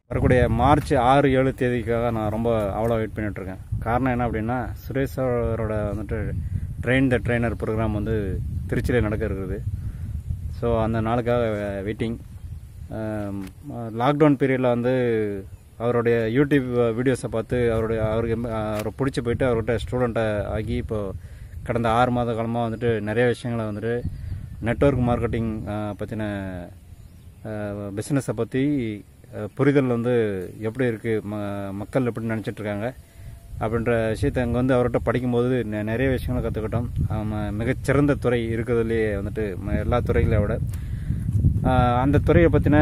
வரக்கூடிய மார்ச் ஆறு ஏழு தேதிக்காக நான் ரொம்ப அவ்வளோ வெயிட் பண்ணிகிட்ருக்கேன் காரணம் என்ன அப்படின்னா சுரேஷ் அவரோட வந்துட்டு ட்ரெயின் த ட்ரெயினர் ப்ரோக்ராம் வந்து திருச்சியில் நடக்க இருக்குது ஸோ அந்த நாளுக்காக வெயிட்டிங் லாக்டவுன் பீரியடில் வந்து அவருடைய யூடியூப் வீடியோஸை பார்த்து அவருடைய அவருக்கு அவரை பிடிச்சி போயிட்டு அவர்கிட்ட ஸ்டூடெண்ட்டை ஆகி இப்போது கடந்த ஆறு மாத காலமாக வந்துட்டு நிறைய விஷயங்களை வந்துட்டு நெட்ஒர்க் மார்க்கெட்டிங் பற்றின பிஸ்னஸை பற்றி புரிதல் வந்து எப்படி இருக்குது ம மக்கள் எப்படி நினச்சிட்டு இருக்காங்க அப்படின்ற விஷயத்தை அங்கே வந்து அவர்கிட்ட படிக்கும்போது நெ- நிறைய விஷயங்களை கற்றுக்கிட்டோம் அவன் மிகச்சிறந்த துறை இருக்கிறதுலேயே வந்துட்டு ம- எல்லா துறைகளை விட ஆஹ் அந்த துறையை பற்றின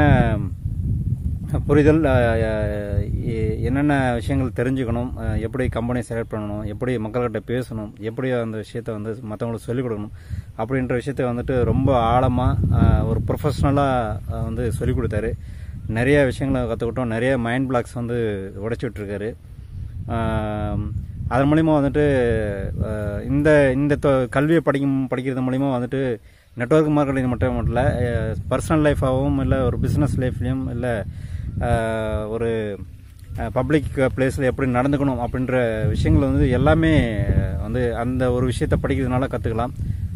புரிதல் ஆஹ் எ- என்னென்ன விஷயங்கள் தெரிஞ்சுக்கணும் ஆஹ் எப்படி கம்பெனி செலக்ட் பண்ணணும் எப்படி மக்கள்கிட்ட பேசணும் எப்படி அந்த விஷயத்த வந்து மற்றவங்களுக்கு சொல்லிக் கொடுக்கணும் அப்படின்ற விஷயத்த வந்துட்டு ரொம்ப ஆழமாக ஒரு ப்ரொஃபஷ்னலாக வந்து சொல்லிக் கொடுத்தாரு நிறைய விஷயங்களை கற்றுக்கிட்டோம் நிறைய மைண்ட் பிளாக்ஸ் வந்து உடைச்சி விட்ருக்காரு ஆம், அதன் மூலிமா வந்துட்டு அஹ், இந்த இந்த தொ- கல்வியை படிக்கும் படிக்கிறது மூலிமா வந்துட்டு நெட்வொர்க் மார்க்கெட்டிங் மட்டும் இல்லை பர்சனல் லைஃபாகவும் இல்லை ஒரு பிஸ்னஸ் லைஃப்லேயும் இல்லை ஒரு பப்ளிக் பிளேஸில் எப்படி நடந்துக்கணும் அப்படின்ற விஷயங்கள் வந்து எல்லாமே வந்து அந்த ஒரு விஷயத்தை படிக்கிறதுனால கற்றுக்கலாம்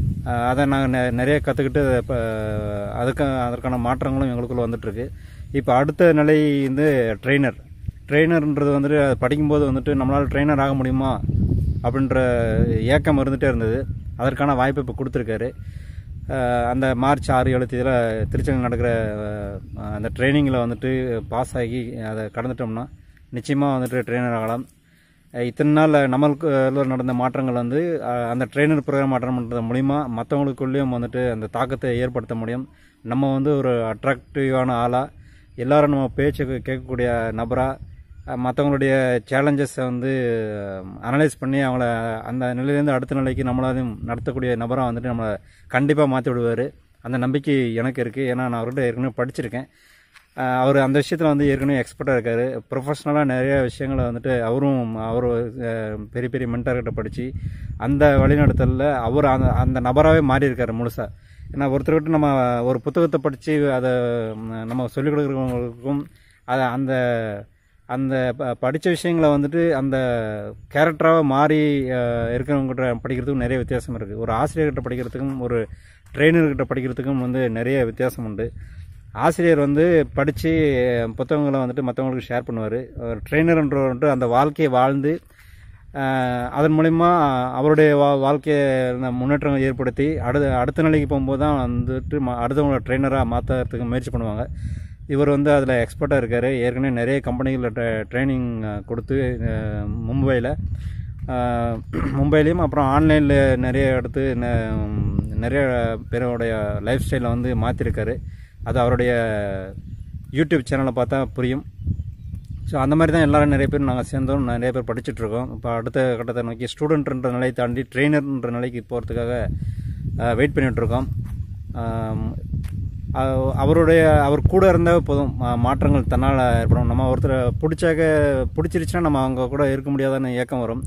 அதை நாங்கள் நிறைய கற்றுக்கிட்டு இப்போ அதுக்கு அதற்கான மாற்றங்களும் எங்களுக்குள்ள வந்துட்டுருக்கு இப்போ அடுத்த நிலை வந்து ட்ரெயினர் ட்ரெயினர்ன்றது வந்துட்டு அது படிக்கும்போது வந்துட்டு நம்மளால் ட்ரெயினர் ஆக முடியுமா அப்படின்ற ஏக்கம் இருந்துகிட்டே இருந்தது அதற்கான வாய்ப்பை இப்போ கொடுத்துருக்காரு அஹ் அந்த மார்ச் ஆறு ஏழு தேதியில் திருச்சியில் நடக்கிற அஹ், அந்த ட்ரைனிங்கில் வந்துட்டு பாஸ் ஆகி அதை கடந்துட்டோம்னா நிச்சயமாக வந்துட்டு ட்ரெயினர் ஆகலாம் அஹ் இத்தனை நாள் நம்மளுக்கு நடந்த மாற்றங்கள் வந்து அஹ், அந்த ட்ரெயினர் ப்ரோக்ராம் அட்டன் பண்ணுறது மூலிமா மற்றவங்களுக்குள்ளேயும் வந்துட்டு அந்த தாக்கத்தை ஏற்படுத்த முடியும் நம்ம வந்து ஒரு அட்ராக்டிவான ஆளாக எல்லாரும் நம்ம பேச்சு கேட்கக்கூடிய நபராக மற்றவங்களுடைய சேலஞ்சஸை வந்து அனலைஸ் பண்ணி அவங்கள அந்த நிலையிலேருந்து அடுத்த நிலைக்கு நம்மளாலையும் நடத்தக்கூடிய நபராக வந்துட்டு நம்மளை கண்டிப்பாக மாற்றி விடுவார் அந்த நம்பிக்கை எனக்கு இருக்குது ஏன்னா நான் அவர்கிட்ட ஏற்கனவே படிச்சிருக்கேன் அஹ் அவர் அந்த விஷயத்தில் வந்து ஏற்கனவே எக்ஸ்பர்ட்டாக இருக்கார் ப்ரொஃபஷ்னலாக நிறைய விஷயங்களை வந்துட்டு அவரும் அவர் அஹ், பெரிய பெரிய மென்டர்கிட்ட படித்து அந்த வழிநடத்தலில் அவர் அந்த அந்த நபராகவே மாறி இருக்காரு முழுசாக ஏன்னா ஒருத்தர்கிட்ட நம்ம ஒரு புத்தகத்தை படித்து அதை ம், நம்ம சொல்லிக் கொடுக்குறவங்களுக்கும் அதை அந்த அந்த ப- படிச்ச விஷயங்களை வந்துட்டு அந்த கேரக்டராக மாறி அஹ், இருக்கிறவங்ககிட்ட படிக்கிறதுக்கும் நிறைய வித்தியாசம் இருக்குது ஒரு ஆசிரியர்கிட்ட படிக்கிறதுக்கும் ஒரு ட்ரெயினர்கிட்ட படிக்கிறதுக்கும் வந்து நிறைய வித்தியாசம் உண்டு ஆசிரியர் வந்து படித்து புத்தகங்களை வந்துட்டு மற்றவங்களுக்கு ஷேர் பண்ணுவார் ட்ரெயினர்ன்றவர் வந்துட்டு அந்த வாழ்க்கையை வாழ்ந்து அஹ், அதன் மூலிமா அவருடைய வா வாழ்க்கையை முன்னேற்றங்கள் ஏற்படுத்தி அடுத்த அடுத்த நிலைக்கு போகும்போது தான் வந்துட்டு ம- அடுத்தவங்கள ட்ரெயினராக மாற்றுறதுக்கு முயற்சி பண்ணுவாங்க இவர் வந்து அதில் எக்ஸ்பர்ட்டாக இருக்கார் ஏற்கனவே நிறைய கம்பெனிகளில் ட்ரைனிங் கொடுத்து அஹ், மும்பையில் அஹ், மும்பையிலையும் அப்புறம் ஆன்லைனில் நிறைய எடுத்து ந- நிறைய பேருடைய லைஃப் ஸ்டைலை வந்து மாற்றிருக்காரு அது அவருடைய யூடியூப் சேனலை பார்த்தா புரியும் ஸோ அந்த மாதிரி தான் எல்லாரும் நிறைய பேர் நாங்கள் சேர்ந்தோம் நிறைய பேர் படிச்சுட்டு இருக்கோம் இப்போ அடுத்த கட்டத்தை நோக்கி ஸ்டூடெண்ட்ன்ற நிலையை தாண்டி ட்ரெயினர்ன்ற நிலைக்கு போகிறதுக்காக வெயிட் பண்ணிட்டு இருக்கோம் ஆம், அவ- அவருடைய அவர் கூட இருந்தால் போதும் மா- மாற்றங்கள் தன்னால் ஏற்படும் நம்ம ஒருத்தரை பிடிச்சாக்க பிடிச்சிருச்சுன்னா நம்ம அவங்க கூட இருக்க முடியாதான்னு ஏக்கம் வரும்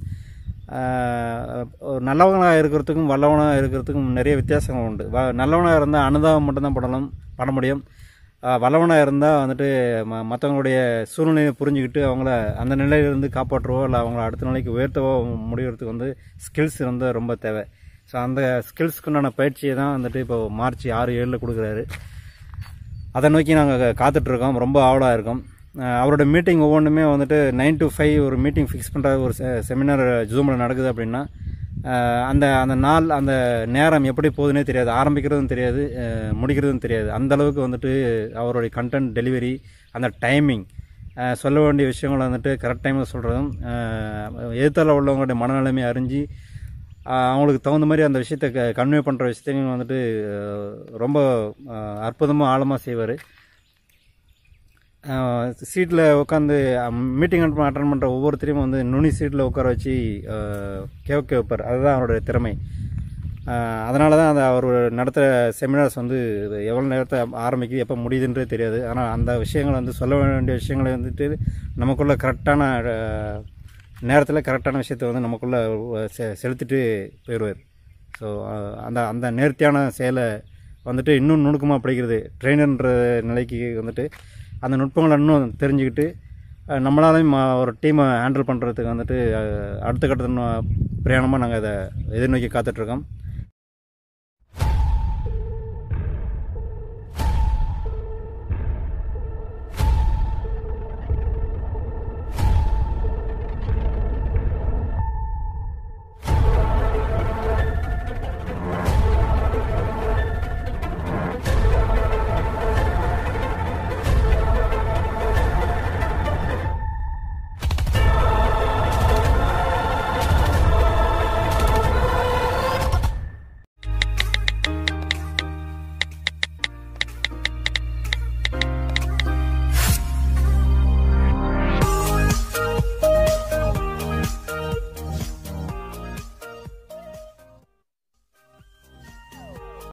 ஆஹ், ஒரு நல்லவனாக இருக்கிறதுக்கும் வல்லவனாக இருக்கிறதுக்கும் நிறைய வித்தியாசங்கள் உண்டு வ நல்லவனாக இருந்தால் அனுதாபம் மட்டும்தான் படலாம் பண்ண முடியும் ஆஹ், வல்லவனாக இருந்தால் வந்துட்டு ம மற்றவங்களுடைய சூழ்நிலையை புரிஞ்சுக்கிட்டு அவங்கள அந்த நிலையிலிருந்து காப்பாற்றவோ இல்லை அவங்கள அடுத்த நிலைக்கு உயர்த்தவோ முடிகிறதுக்கு வந்து ஸ்கில்ஸ் வந்து ரொம்ப தேவை ஸோ அந்த ஸ்கில்ஸ்க்குண்டான பயிற்சியை தான் வந்துட்டு இப்போ மார்ச் ஆறு ஏழில் கொடுக்குறாரு அதை நோக்கி நாங்கள் காத்துட்ருக்கோம் ரொம்ப ஆவலாக இருக்கோம் அஹ் அவரோட மீட்டிங் ஒவ்வொன்றுமே வந்துட்டு நைன் to ஃபைவ் ஒரு மீட்டிங் ஃபிக்ஸ் பண்ணுற ஒரு செமினார் ஜூமில் நடக்குது அப்படின்னா அஹ் அந்த அந்த நாள் அந்த நேரம் எப்படி போகுதுன்னே தெரியாது ஆரம்பிக்கிறதும் தெரியாது அஹ் முடிக்கிறதும் தெரியாது அந்த அளவுக்கு வந்துட்டு அவருடைய கண்டென்ட் டெலிவரி அந்த டைமிங் சொல்ல வேண்டிய விஷயங்களை வந்துட்டு கரெக்ட் டைமில் சொல்கிறதும் எதிர்த்தால உள்ளவங்களுடைய மனநிலைமை அறிஞ்சு ஆஹ் அவங்களுக்கு தகுந்த மாதிரி அந்த விஷயத்தை க கன்வே பண்ணுற விஷயத்தையும் வந்துட்டு ஆஹ் ரொம்ப அற்புதமாக ஆழமாக செய்வார் சீட்டில் உட்காந்து மீட்டிங் அட்டன் பண்ணுற ஒவ்வொருத்தரையும் வந்து நுனி சீட்டில் உட்கார வச்சு ஆஹ் கேட்க வைப்பார் அதுதான் அவருடைய திறமை அதனால தான் அந்த அவர் நடத்துகிற செமினார்ஸ் வந்து எவ்வளோ நேரத்தை ஆரம்பிக்குது எப்போ முடியுதுன்றே தெரியாது ஆனால் அந்த விஷயங்களை வந்து சொல்ல வேண்டிய விஷயங்களை வந்துட்டு நமக்குள்ள கரெக்டான நேரத்தில் கரெக்டான விஷயத்தை வந்து நமக்குள்ளே செ செலுத்திட்டு போயிடுவார் ஸோ அந்த அந்த நேர்த்தியான செயலை வந்துட்டு இன்னும் நுணுக்கமாக படிக்கிறது ட்ரெயினர்ன்ற நிலைக்கு வந்துட்டு அந்த நுட்பங்களை இன்னும் தெரிஞ்சுக்கிட்டு அஹ், நம்மளாலையும் ம- ஒரு டீமை ஹேண்டில் பண்ணுறதுக்கு வந்துட்டு அஹ், அடுத்த கட்ட பிரயாணமாக நாங்கள் இதை எதிர்நோக்கி காத்துட்ருக்கோம்